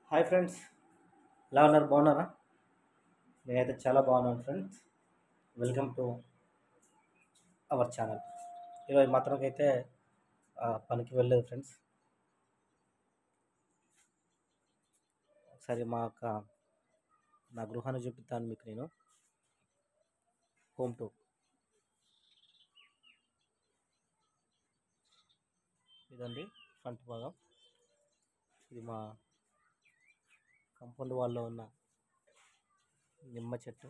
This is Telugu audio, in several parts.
హాయ్ ఫ్రెండ్స్ ఎలా ఉన్నారు బాగున్నారా నేనైతే చాలా బాగున్నాను friends welcome to our channel ఈరోజు మాత్రంకైతే ఆ, పనికి వెళ్ళలేదు ఫ్రెండ్స్ ఒకసారి మా యొక్క నా గృహాన్ని చూపిస్తాను మీకు నేను హోమ్ టూర్ ఇదండి ఫ్రంట్ భాగం ఇది మా కంపౌండ్ వాల్లో ఉన్న నిమ్మ చెట్టు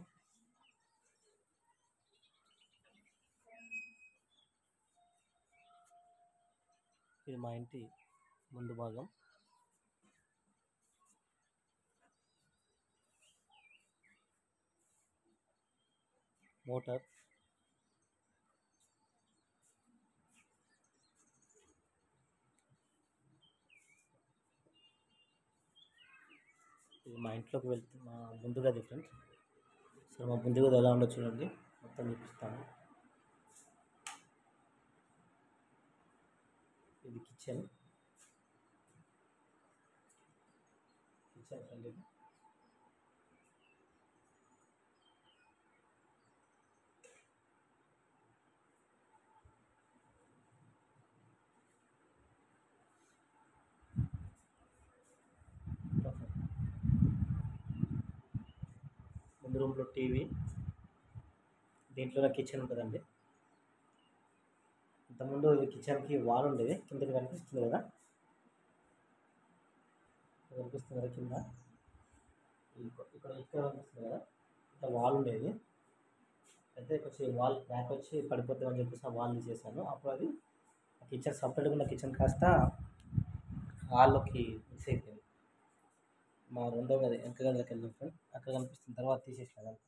ఇది మా ఇంటి ముందు భాగం మోటార్ ఇది మా ఇంట్లోకి వెళ్తే మా ముందు గది ఫ్రెండ్స్ సో మా ముందు గది ఎలా ఉండో చూడండి మొత్తం చూపిస్తాను ఇది కిచెన్ కిచెన్ ఫ్రెండ్ ఇది ముందు రూమ్లో టీవీ దీంట్లోనే కిచెన్ ఉంటుందండి ఇంతకుముందు ఇది కిచెన్కి వాల్ ఉండేది కిందకి కనిపిస్తుంది కదా ఇక్కడ కనిపిస్తుంది కదా కింద ఇక- ఇక్కడ ఇక్కడ కనిపిస్తుంది కదా ఇక్కడ వాల్ ఉండేది అయితే కొంచెం వాల్ క్రాక్ వచ్చి పడిపోతుందని చెప్పేసి ఆ వాల్ తీసేసాను అప్పుడు అది కిచెన్ సపరేట్గా ఉన్న కిచెన్ కాస్త హాల్లోకి మిక్స్ అయిపోయింది మా రెండో గది వెనక గదిలోకి వెళ్ళాం ఫ్రెండ్ అక్కడ కనిపిస్తుంది తర్వాత తీసేసిన అదంతా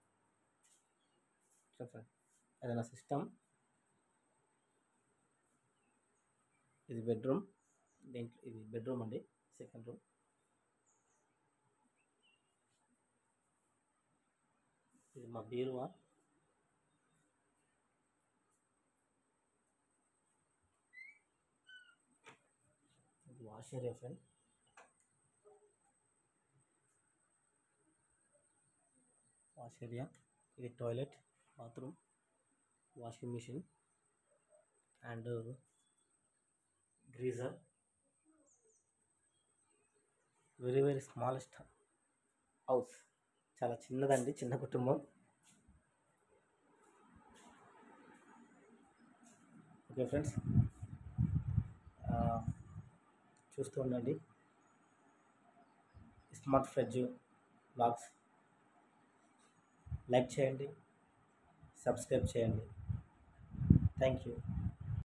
చూడండి అది నా సిస్టమ్ ఇది బెడ్రూమ్ దీంట్లో ఇది బెడ్రూమ్ అండి సెకండ్ రూమ్ ఇది మా బీరువా ఇది wash area friend wash area ఇది toilet bathroom washing machine and geyser very very smallest house చాలా చిన్నదండి చిన్న కుటుంబం ఓకే ఫ్రెండ్స్ చూస్తూ ఉండండి స్మార్ట్ ఫ్రిడ్జ్ బ్లాగ్స్ లైక్ చేయండి సబ్స్క్రైబ్ చేయండి థ్యాంక్ యూ